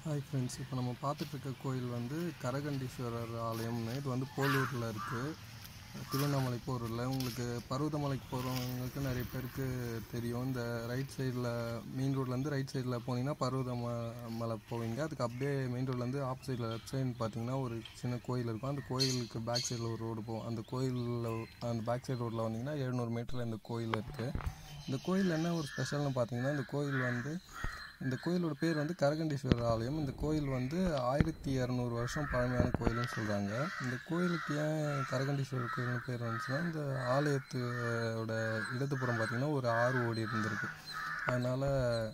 hi friends இப்போ நம்ம பார்த்துட்டு இருக்க கோயில் வந்து கரகண்டீஸ்வரர் ஆலயம்னு இது வந்து போலூரில் இருக்குது திருவண்ணாமலை போரூரில் உங்களுக்கு பருவதமலைக்கு போகிறவங்களுக்கு நிறைய பேருக்கு தெரியும் இந்த ரைட் சைடில் மெயின் ரோட்லேருந்து ரைட் சைடில் போனீங்கன்னா பருவதம மலை போவீங்க அதுக்கு அப்படியே மெயின் ரோட்லேருந்து ஆப்போசிட்டில் லெஃப்ட் சைடு பார்த்தீங்கன்னா ஒரு சின்ன கோயில் இருக்கும் அந்த கோயிலுக்கு பேக் சைடில் ஒரு ரோடு போகும் அந்த கோயிலில் அந்த பேக் சைடு ரோட்டில் வந்தீங்கன்னா எழுநூறு மீட்டரில் இந்த கோயில் இருக்குது இந்த கோயில் என்ன ஒரு ஸ்பெஷல்னு பார்த்தீங்கன்னா இந்த கோயில் வந்து இந்த கோயிலோட பேர் வந்து கரகண்டீஸ்வரர் ஆலயம் இந்த கோயில் வந்து ஆயிரத்தி இரநூறு வருஷம் பழமையான கோயில்னு சொல்கிறாங்க இந்த கோயிலுக்கு ஏன் கரகண்டீஸ்வரர் கோயில்னு பேர் வந்துச்சுன்னா இந்த ஆலயத்தோட இடதுபுறம் பார்த்திங்கன்னா ஒரு ஆறு ஓடி இருந்திருக்கு அதனால்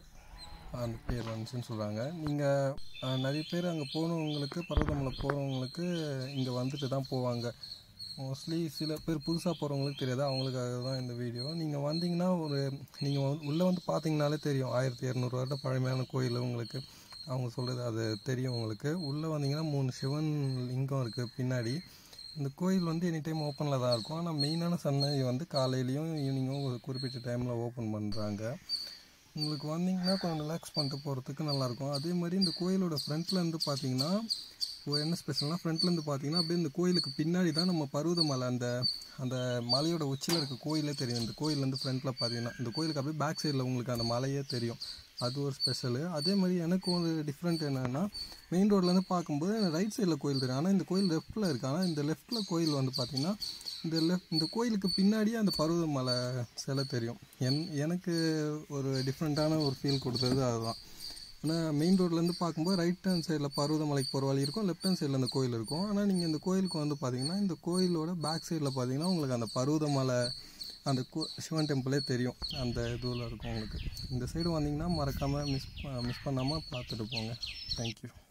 அந்த பேர் வந்துச்சுன்னு சொல்கிறாங்க நீங்கள் நிறைய பேர் அங்கே போனவங்களுக்கு பர்வதமலை போகிறவங்களுக்கு இங்கே வந்துட்டு தான் போவாங்க மோஸ்ட்லி சில பேர் புதுசாக போகிறவங்களுக்கு தெரியாது அவங்களுக்காக தான் இந்த வீடியோ நீங்கள் வந்தீங்கன்னா ஒரு நீங்கள் உள்ளே வந்து பார்த்தீங்கனாலே தெரியும் ஆயிரத்தி இரநூறு வருட பழமையான கோயில் உங்களுக்கு அவங்க சொல்கிறது அது தெரியும் உங்களுக்கு உள்ளே வந்தீங்கன்னா மூணு சிவன் லிங்கம் இருக்குது பின்னாடி இந்த கோயில் வந்து எனி டைம் ஓப்பனில் தான் இருக்கும் ஆனால் மெயினான சன்னதி வந்து காலையிலையும் ஈவினிங்கும் ஒரு குறிப்பிட்ட டைமில் ஓப்பன் பண்ணுறாங்க உங்களுக்கு வந்தீங்கன்னா கொஞ்சம் ரிலாக்ஸ் பண்ணிட்டு போகிறதுக்கு நல்லாயிருக்கும் அதே மாதிரி இந்த கோயிலோட ஃப்ரண்ட்லேருந்து பார்த்தீங்கன்னா இப்போ என்ன ஸ்பெஷல்னால் ஃப்ரண்ட்லேருந்து பார்த்தீங்கன்னா அப்படியே இந்த கோயிலுக்கு பின்னாடி தான் நம்ம பருவதமலை அந்த அந்த மலையோட உச்சியில் இருக்க கோயிலே தெரியும் இந்த கோயிலேருந்து ஃப்ரண்ட்டில் பார்த்தீங்கன்னா இந்த கோயிலுக்கு அப்படியே பேக் சைடில் உங்களுக்கு அந்த மலையே தெரியும் அது ஒரு ஸ்பெஷலு அதே மாதிரி எனக்கு ஒரு டிஃப்ரெண்ட் என்னென்னா மெயின் ரோட்லேருந்து பார்க்கும்போது ரைட் சைடில் கோயில் தெரியும் ஆனால் இந்த கோயில் லெஃப்ட்டில் இருக்குது ஆனால் இந்த லெஃப்ட்டில் கோயில் வந்து பார்த்திங்கன்னா இந்த லெஃப்ட் இந்த கோயிலுக்கு பின்னாடியே அந்த பருவதமலை சிலை தெரியும் என் எனக்கு ஒரு டிஃப்ரெண்ட்டான ஒரு ஃபீல் கொடுத்தது அதுதான் ஆனால் மெயின் ரோட்லேருந்து பார்க்கும்போது ரைட் ஹேண்ட் சைடில் பருவதமலைக்கு போகிற வழி இருக்கும் லெஃப்ட் ஹேண்ட் சைடில் அந்த கோயில் இருக்கும் ஆனால் நீங்கள் இந்த கோயிலுக்கு வந்து பார்த்தீங்கன்னா இந்த கோயிலோட பேக் சைடில் பார்த்தீங்கன்னா உங்களுக்கு அந்த பருவதமலை அந்த கோ சிவன் டெம்பிளே தெரியும் அந்த இதுவில் இருக்கும் உங்களுக்கு இந்த சைடு வந்தீங்கன்னா மறக்காமல் மிஸ் மிஸ் பண்ணாமல் பார்த்துட்டு போங்க தேங்க்யூ